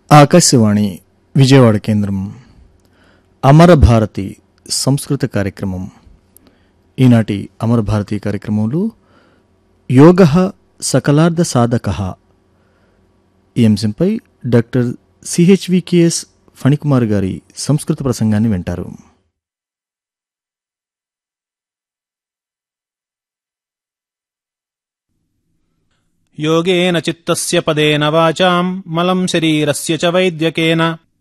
ఆకాశవాణి విజయవాడ కేంద్రం అమర భారతి సంస్కృత కార్యక్రమం ఈనాటి అమర భారతి కార్యక్రమంలో యోగ సకలార్థ సాధక ఈ అంశంపై డాక్టర్ సిహెచ్వికేఎస్ ఫణికుమార్ గారి సంస్కృత ప్రసంగాన్ని వింటారు योगेन चित्तस्य पदेन वाचाम् मलम् शरीरस्य च वैद्यकेन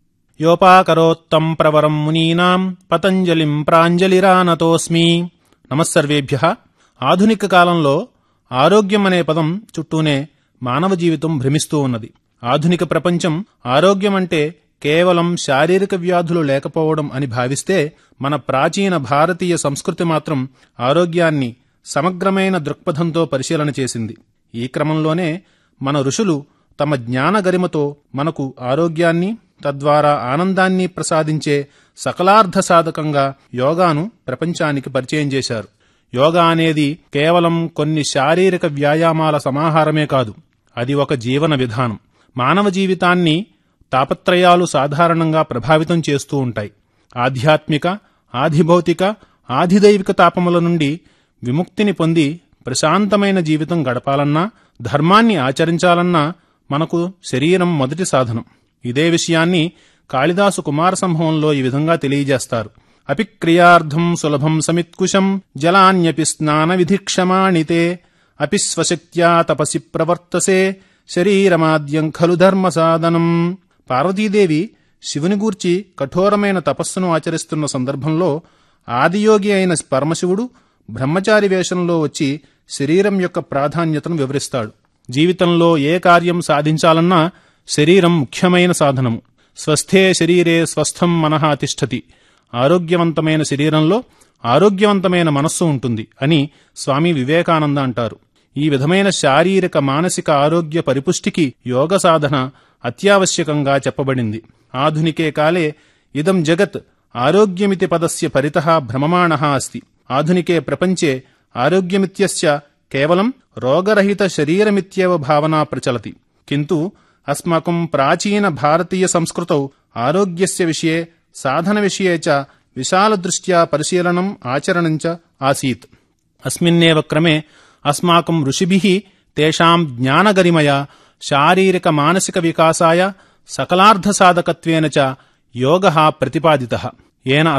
योपाकरोत्तम् प्रवरम् मुनीनाम् పతంజలిం ప్రాంజలిరానతోస్మి నమస్సర్వేభ్య ఆధునిక కాలంలో ఆరోగ్యం అనే పదం చుట్టూనే మానవ జీవితం భ్రమిస్తూ ఉన్నది ఆధునిక ప్రపంచం ఆరోగ్యం అంటే కేవలం శారీరక వ్యాధులు లేకపోవడం అని భావిస్తే మన ప్రాచీన భారతీయ సంస్కృతి మాత్రం ఆరోగ్యాన్ని సమగ్రమైన దృక్పథంతో పరిశీలన చేసింది ఈ క్రమంలోనే మన ఋషులు తమ జ్ఞాన గరిమతో మనకు ఆరోగ్యాన్ని తద్వారా ఆనందాన్ని ప్రసాదించే సకలార్థ సాధకంగా యోగాను ప్రపంచానికి పరిచయం చేశారు యోగా అనేది కేవలం కొన్ని శారీరక వ్యాయామాల సమాహారమే కాదు అది ఒక జీవన విధానం మానవ జీవితాన్ని తాపత్రయాలు సాధారణంగా ప్రభావితం చేస్తూ ఉంటాయి ఆధ్యాత్మిక ఆధిభౌతిక ఆధిదైవిక తాపముల నుండి విముక్తిని పొంది ప్రశాంతమైన జీవితం గడపాలన్నా ధర్మాన్ని ఆచరించాలన్నా మనకు శరీరం మొదటి సాధనం ఇదే విషయాన్ని కాళిదాసు కుమార సంభవంలో ఈ విధంగా తెలియజేస్తారు అపి క్రియార్థం సులభం సమిత్కుశం జలాన్యపి స్నాన విధిక్షమాణితే అపి స్వశక్త్యా తపసి ప్రవర్తసే శరీరమాద్యం ఖలు ధర్మ సాధనం పార్వతీదేవి శివుని గూర్చి కఠోరమైన తపస్సును ఆచరిస్తున్న సందర్భంలో ఆదియోగి అయిన పరమశివుడు బ్రహ్మచారి వేషంలో వచ్చి శరీరం యొక్క ప్రాధాన్యతను వివరిస్తాడు జీవితంలో ఏ కార్యం సాధించాలన్నా శరీరం ముఖ్యమైన సాధనము స్వస్థే శరీరే స్వస్థం మనః తిష్టతి ఆరోగ్యవంతమైన శరీరంలో ఆరోగ్యవంతమైన మనస్సు ఉంటుంది అని స్వామి వివేకానంద అంటారు ఈ విధమైన శారీరక మానసిక ఆరోగ్య పరిపుష్టికి యోగ సాధన అత్యావశ్యకంగా చెప్పబడింది ఆధునికే కాలే ఇదం జగత్ ఆరోగ్యమితి పదస్య పరితః భ్రమమాణः అస్తి ఆధునికే ప్రపంచే ఆరోగ్యమిత్యస్య కేవలం రోగరహిత శరీరమిత్యేవ భావనా ప్రచలతి కింటు అస్మాకం ప్రాచీన భారతీయ సంస్కృతౌ ఆరోగ్యస్య విషయే సాధన విషయే చ విశాలదృష్ట్యా పరిశీలనం ఆచరణం చ ఆసీత్ అస్మిన్నేవ క్రమే అస్మాకం ఋషిభిः తేషాం జ్ఞానగరిమయ శారీరక మానసిక వికాసాయ సకలార్థసాధకత్వేన చ యోగः ప్రతిపాదితः येन